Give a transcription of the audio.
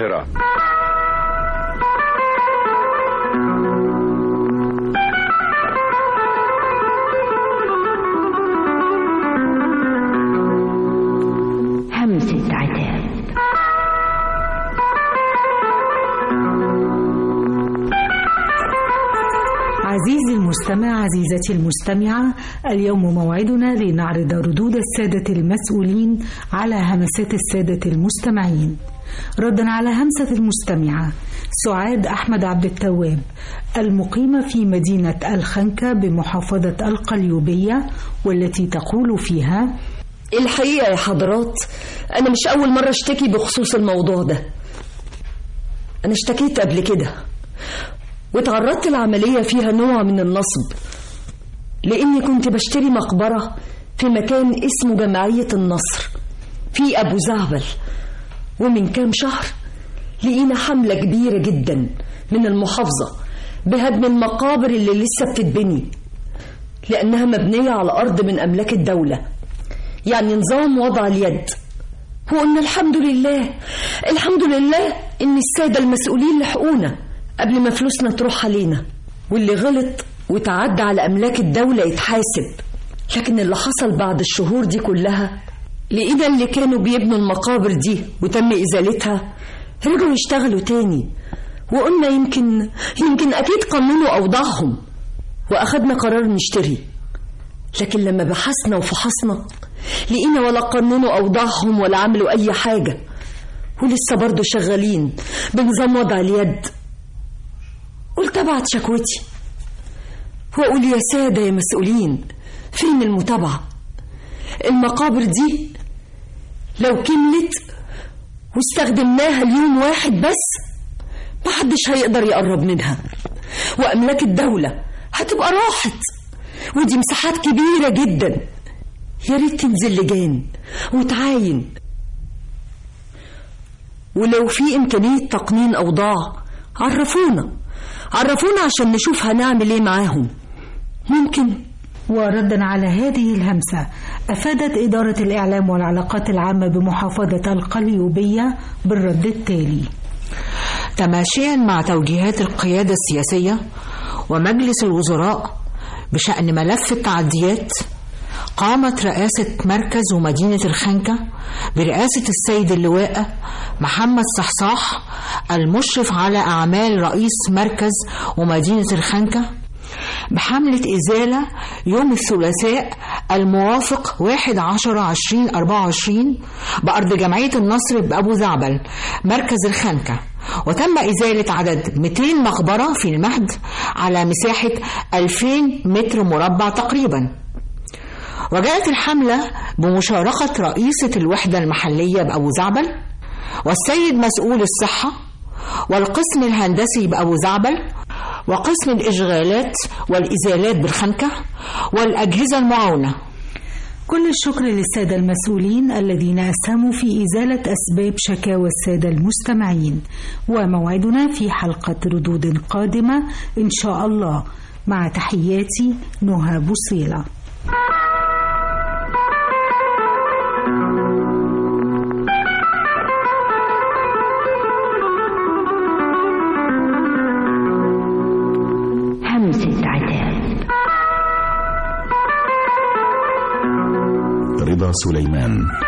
القاهرة همسة عتاب عزيزي المستمع عزيزتي المستمعة اليوم موعدنا لنعرض ردود السادة المسؤولين على همسات السادة المستمعين ردا على همسة المستمعة سعاد أحمد عبد التواب المقيمة في مدينة الخنكة بمحافظة القليوبية والتي تقول فيها الحقيقة يا حضرات أنا مش أول مرة اشتكي بخصوص الموضوع ده أنا اشتكيت قبل كده واتعرضت لعملية فيها نوع من النصب لأني كنت بشتري مقبرة في مكان اسمه جمعية النصر في أبو زعبل ومن كام شهر لقينا حملة كبيرة جدا من المحافظة بهدم المقابر اللي لسه بتتبني لأنها مبنية على أرض من أملاك الدولة يعني نظام وضع اليد وقلنا الحمد لله الحمد لله إن السادة المسؤولين لحقونا قبل ما فلوسنا تروح علينا واللي غلط وتعدى على أملاك الدولة يتحاسب لكن اللي حصل بعد الشهور دي كلها لقينا اللي كانوا بيبنوا المقابر دي وتم إزالتها رجعوا يشتغلوا تاني وقلنا يمكن يمكن أكيد قانونوا أوضاعهم وأخدنا قرار نشتري لكن لما بحثنا وفحصنا لقينا ولا قانونوا أوضاعهم ولا عملوا أي حاجة ولسه برضه شغالين بنظام وضع اليد قلت أبعت شكوتي وأقول يا سادة يا مسؤولين فين المتابعة المقابر دي لو كملت واستخدمناها اليوم واحد بس محدش هيقدر يقرب منها وأملاك الدولة هتبقى راحت ودي مساحات كبيرة جدا يا ريت تنزل لجان وتعاين ولو في إمكانية تقنين أوضاع عرفونا عرفونا عشان نشوف هنعمل ايه معاهم ممكن وردا على هذه الهمسة أفادت إدارة الإعلام والعلاقات العامة بمحافظة القليوبية بالرد التالي تماشيا مع توجيهات القيادة السياسية ومجلس الوزراء بشأن ملف التعديات قامت رئاسة مركز ومدينة الخنكة برئاسة السيد اللواء محمد صحصاح المشرف على أعمال رئيس مركز ومدينة الخنكة بحملة إزالة يوم الثلاثاء الموافق 1 10 20 24 بأرض جمعية النصر بأبو زعبل مركز الخنكة وتم إزالة عدد 200 مقبرة في المهد على مساحة 2000 متر مربع تقريباً وجاءت الحملة بمشاركة رئيسة الوحدة المحلية بأبو زعبل والسيد مسؤول الصحة والقسم الهندسي بأبو زعبل وقسم الإشغالات والإزالات بالخنكة والأجهزة المعاونة كل الشكر للسادة المسؤولين الذين أسهموا في إزالة أسباب شكاوى السادة المستمعين وموعدنا في حلقة ردود قادمة إن شاء الله مع تحياتي نهى بوصيلة همسة عتاب رضا سليمان